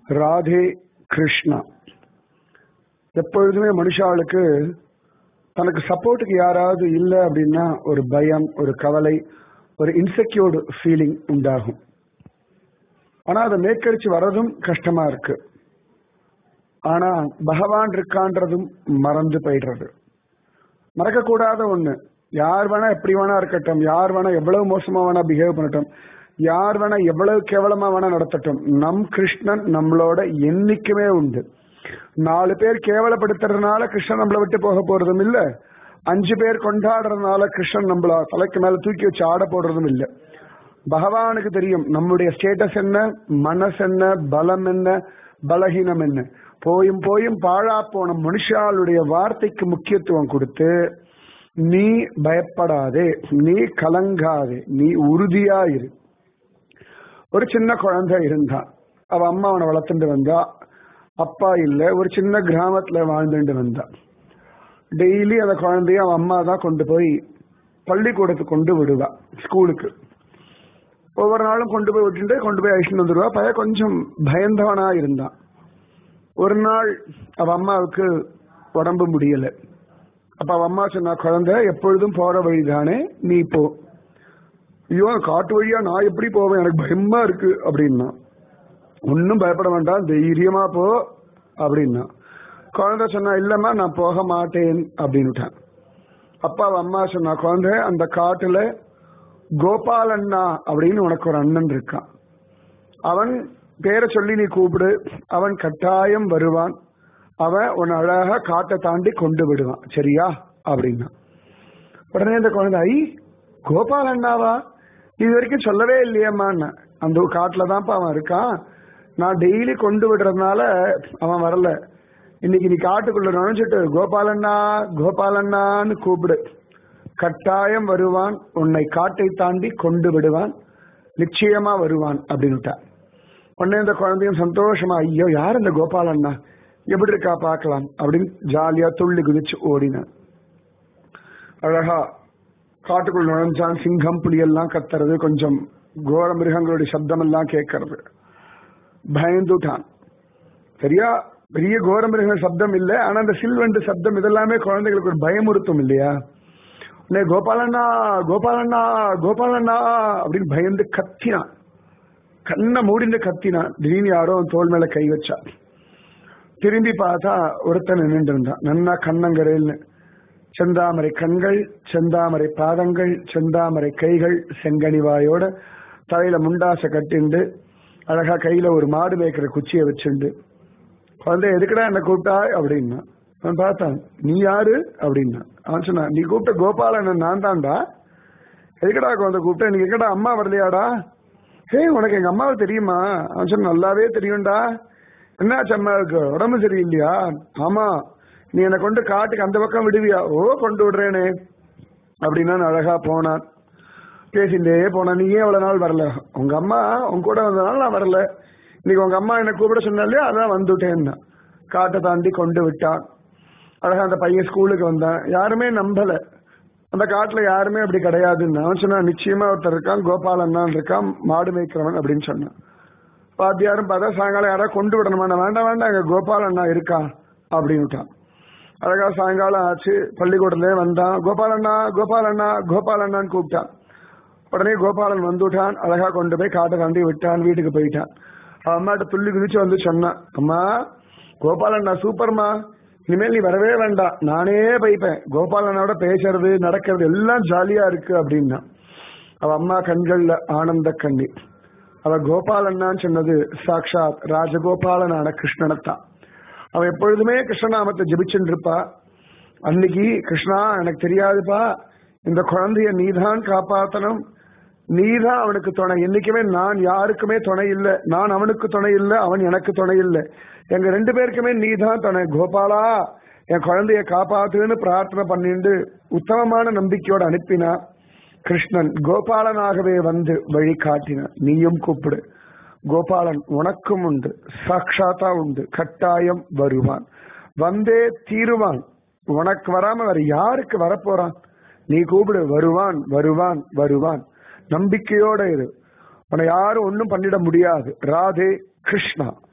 ராதே கிருஷ்ணா எப்பொழுதுமே மனுஷாளுக்கு தனக்கு சப்போர்ட்டுக்கு யாராவது இல்லை அப்படின்னா ஒரு பயம் ஒரு கவலை ஒரு இன்செக்யூர்டு ஃபீலிங் உண்டாகும் ஆனா அதை மேற்கரிச்சு வர்றதும் கஷ்டமா இருக்கு ஆனா பகவான் இருக்கான்றதும் மறந்து போயிடுறது மறக்கக்கூடாத ஒண்ணு யார் வேணா எப்படி வேணா இருக்கட்டும் யார் வேணா எவ்வளவு மோசமா வேணா பிஹேவ் பண்ணட்டும் யார் வேணா எவ்வளவு கேவலமா வேணா நடத்தட்டும் நம் கிருஷ்ணன் நம்மளோட என்னைக்குமே உண்டு நாலு பேர் கேவலப்படுத்துறதுனால கிருஷ்ணன் நம்மளை விட்டு போக போறதும் இல்ல அஞ்சு பேர் கொண்டாடுறதுனால கிருஷ்ணன் நம்மள தலைக்கு மேல தூக்கி வச்சு ஆட போடுறதும் இல்ல பகவானுக்கு தெரியும் நம்முடைய ஸ்டேட்டஸ் என்ன மனசு என்ன பலம் என்ன பலகீனம் என்ன போயும் போயும் பாழா போன மனுஷாளுடைய வார்த்தைக்கு முக்கியத்துவம் கொடுத்து நீ பயப்படாதே நீ கலங்காதே நீ உறுதியா இரு ஒரு சின்ன குழந்தை இருந்தான் அவ அம்மா அவனை வளர்த்துட்டு வந்தா அப்பா இல்ல ஒரு சின்ன கிராமத்துல வாழ்ந்துட்டு வந்தா டெய்லி அந்த குழந்தைய அவன் அம்மா தான் கொண்டு போய் பள்ளிக்கூடத்துக்கு கொண்டு விடுவா ஸ்கூலுக்கு ஒவ்வொரு நாளும் கொண்டு போய் விட்டுட்டு கொண்டு போய் அழிச்சுட்டு வந்துடுவா பையன் கொஞ்சம் பயந்தவனா இருந்தான் ஒரு நாள் அவ அம்மாவுக்கு உடம்பு முடியல அப்ப அவ அம்மா சொன்னா குழந்தை எப்பொழுதும் போற வழிதானே நீ போ ஐயோ காட்டு வழியா நான் எப்படி போவேன் எனக்கு பயமா இருக்கு அப்படின்னா ஒன்னும் பயப்பட வேண்டாம் தைரியமா போ அப்படின்னா குழந்தை சொன்னா இல்லம்மா நான் போக மாட்டேன் அப்படின்னுட்டான் அப்பா அவ அம்மா சொன்னா குழந்தை அந்த காட்டுல கோபாலண்ணா அப்படின்னு உனக்கு ஒரு அண்ணன் இருக்கான் அவன் பேரை சொல்லி நீ கூப்பிடு அவன் கட்டாயம் வருவான் அவன் உன் அழகா காட்டை தாண்டி கொண்டு விடுவான் சரியா அப்படின்னா உடனே இந்த குழந்தை ஐ கோபால் அண்ணாவா இது வரைக்கும் சொல்லவே இல்லையம்மான்னு அந்த காட்டுல தான்ப்பா அவன் இருக்கான் நான் டெய்லி கொண்டு விடுறதுனால அவன் வரல இன்னைக்கு நீ காட்டுக்குள்ள நுழைஞ்சிட்டு கோபாலண்ணா கோபாலண்ணான்னு கூப்பிடு கட்டாயம் வருவான் உன்னை காட்டை தாண்டி கொண்டு விடுவான் நிச்சயமா வருவான் அப்படின்னுட்டா உடனே இந்த குழந்தையும் சந்தோஷமா ஐயோ யார் இந்த கோபாலண்ணா எப்படி இருக்கா பார்க்கலாம் அப்படின்னு ஜாலியா துள்ளி குதிச்சு ஓடினான் அழகா காட்டுக்குள் நுழைஞ்சான் சிங்கம் புலி எல்லாம் கத்துறது கொஞ்சம் கோர மிருகங்களுடைய சப்தம் எல்லாம் கேட்கறது பயந்துட்டான் சரியா பெரிய கோர மிருக சப்தம் இல்லை ஆனா அந்த சில்வண்டு சப்தம் இதெல்லாமே குழந்தைகளுக்கு ஒரு பயமுறுத்தும் இல்லையா உடனே கோபாலண்ணா கோபாலண்ணா கோபாலண்ணா அப்படின்னு பயந்து கத்தினான் கண்ணை மூடிந்து கத்தினான் திடீர்னு யாரோ அவன் தோல் மேல கை வச்சா திரும்பி பார்த்தா ஒருத்தன் நின்றுட்டு இருந்தான் நன்னா கண்ணங்கரையில் செந்தாமரை கண்கள் செந்தாமரை பாதங்கள் செந்தாமரை கைகள் செங்கனி வாயோட தலையில முண்டாச கட்டிண்டு அழகா கையில ஒரு மாடு மேய்க்கிற குச்சியை வச்சுண்டு குழந்தை எதுக்குடா என்ன கூப்பிட்டா அப்படின்னா அவன் பார்த்தான் நீ யாரு அப்படின்னா அவன் சொன்னான் நீ கூப்பிட்ட கோபாலன் நான் தான்டா எதுக்கடா குழந்தை கூப்பிட்ட நீ எங்கடா அம்மா வரலையாடா ஹே உனக்கு எங்க அம்மாவை தெரியுமா அவன் சொன்ன நல்லாவே தெரியும்டா என்னாச்சு அம்மாவுக்கு உடம்பு சரியில்லையா ஆமா நீ என்னை கொண்டு காட்டுக்கு அந்த பக்கம் விடுவியா ஓ கொண்டு விடுறேனே அப்படின்னா நான் அழகா போனான் பேசிட்டே போனான் நீ ஏன் இவ்வளவு நாள் வரல உங்க அம்மா உங்க கூட வந்தனால நான் வரல இன்னைக்கு உங்க அம்மா என்ன கூப்பிட சொன்னாலே அதான் வந்துட்டேன்னா காட்டை தாண்டி கொண்டு விட்டான் அழகா அந்த பையன் ஸ்கூலுக்கு வந்தான் யாருமே நம்பல அந்த காட்டுல யாருமே அப்படி கிடையாதுன்னு அவன் சொன்னா நிச்சயமா ஒருத்தர் இருக்கான் கோபாலண்ணான் இருக்கான் மாடு மேய்க்கிறவன் அப்படின்னு சொன்னான் பாத்தியாரும் பார்த்தா சாயங்காலம் யாராவது கொண்டு விடணுமா வேண்டாம் வேண்டாம் அங்க கோபாலண்ணா இருக்கான் அப்படின்னுட்டான் அழகா சாயங்காலம் ஆச்சு பள்ளிக்கூடத்துல வந்தான் கோபாலண்ணா கோபாலண்ணா கோபாலண்ணான்னு கூப்பிட்டான் உடனே கோபாலன் வந்துட்டான் அழகா கொண்டு போய் காட்டை தாண்டி விட்டான் வீட்டுக்கு போயிட்டான் அவன் அம்மாட்ட துள்ளி குதிச்சு வந்து சொன்னான் அம்மா கோபாலண்ணா சூப்பர்மா இனிமேல் நீ வரவே வேண்டாம் நானே போய்ப்பேன் கோபாலனோட பேசுறது நடக்கிறது எல்லாம் ஜாலியா இருக்கு அப்படின்னா அவ அம்மா கண்கள்ல ஆனந்த கண்ணி அவ கோபாலண்ணான்னு சொன்னது சாக்ஷாத் ராஜகோபாலனான கிருஷ்ணனைத்தான் அவன் எப்பொழுதுமே கிருஷ்ணநாமத்தை ஜபிச்சுட்டு இருப்பா அன்னைக்கு கிருஷ்ணா எனக்கு தெரியாதுப்பா இந்த குழந்தைய நீதான் காப்பாத்தணும் நீதான் அவனுக்கு துணை என்னைக்குமே நான் யாருக்குமே துணை இல்லை நான் அவனுக்கு துணை இல்லை அவன் எனக்கு துணை இல்லை எங்க ரெண்டு பேருக்குமே நீதான் துணை கோபாலா என் குழந்தைய காப்பாத்துன்னு பிரார்த்தனை பண்ணிட்டு உத்தமமான நம்பிக்கையோட அனுப்பினா கிருஷ்ணன் கோபாலனாகவே வந்து வழி காட்டினான் நீயும் கூப்பிடு கோபாலன் உனக்கும் உண்டு சாட்சாத்தா உண்டு கட்டாயம் வருவான் வந்தே தீருவான் உனக்கு வராம வேற யாருக்கு வரப்போறான் நீ கூப்பிடு வருவான் வருவான் வருவான் நம்பிக்கையோட இரு உன்னை யாரும் ஒன்னும் பண்ணிட முடியாது ராதே கிருஷ்ணா